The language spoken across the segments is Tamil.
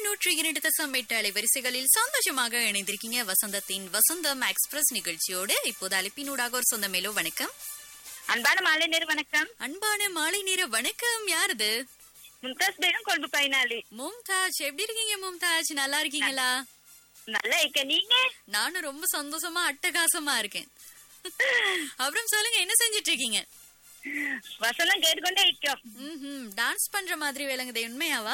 நூற்றி இரண்டு தசம் எட்டு அலைவரிசைகளில் சந்தோஷமாக இணைந்திருக்கீங்க வசந்தத்தின் வசந்தம் எக்ஸ்பிரஸ் நிகழ்ச்சியோடு இப்போது அழைப்பினூடாக ஒரு சொந்த மேலோ வணக்கம் அன்பான மாலை நேர் வணக்கம் அன்பான மாலை நேர வணக்கம் யாருது மும்தாஸ் பேகம் கொழும்பு பயனாளி மும்தாஜ் எப்படி இருக்கீங்க மும்தாஜ் நல்லா இருக்கீங்களா நல்லா இருக்க நீங்க நானும் ரொம்ப சந்தோஷமா அட்டகாசமா இருக்கேன் அப்புறம் சொல்லுங்க என்ன செஞ்சிட்டு இருக்கீங்க வசனம் கேட்டுக்கொண்டே இருக்கோம் ம்ஹும். டான்ஸ் பண்ற மாதிரி விளங்குதே உண்மையாவா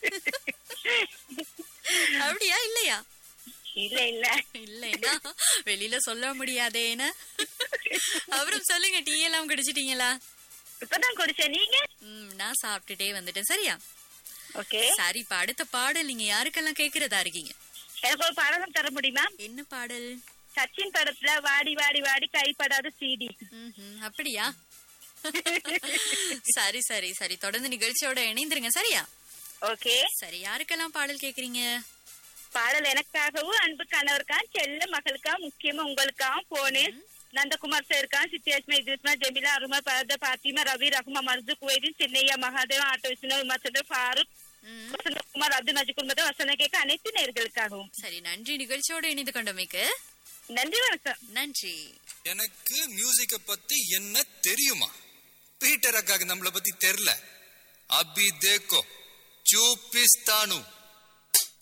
அப்படியா இல்லையா இல்ல இல்ல இல்லைன்னா வெளியில சொல்ல முடியாதேனா அப்புறம் சொல்லுங்க டீ எல்லாம் குடிச்சிட்டீங்களா இப்பதான் குடிச்சேன் நீங்க ம், நான் சாப்பிட்டுட்டே வந்துட்டேன் சரியா ஓகே சரி இப்ப அடுத்த பாடல் நீங்க யாருக்கெல்லாம் கேக்குறதா இருக்கீங்க எனக்கு ஒரு பாடகம் தர முடியுமா என்ன பாடல் சச்சின் படத்துல வாடி வாடி வாடி கைப்படாத சிடி ம்ஹும். அப்படியா சரி சரி சரி தொடர்ந்து நிகழ்ச்சியோட இணைந்துருங்க சரியா ஓகே சரி யாருக்கெல்லாம் பாடல் கேக்குறீங்க பாடல் எனக்காகவும் அன்பு கணவருக்கா செல்ல மகளுக்கா முக்கியமா உங்களுக்காகவும் போனேன் நந்தகுமார் சாருக்கா சித்தியாஸ்மா இதுஸ்மா ஜெமிலா அருமா பரத பாத்திமா ரவி ரகுமா மருது குவைதின் சின்னையா மகாதேவா ஆட்டோ விஷ்ணு விமர்சனர் ஃபாரூக் ம். வசந்தகுமார் அப்துல் நஜி குடும்பத்தை வசன கேட்க அனைத்து நேர்களுக்காகவும் சரி நன்றி நிகழ்ச்சியோட இணைந்து கொண்டமைக்கு நன்றி வணக்கம் நன்றி எனக்கு மியூசிக்க பத்தி என்ன தெரியுமா பீட்டர் அக்காக்கு நம்மள பத்தி தெரியல அபி தேக்கோ சூப்பிஸ்தானு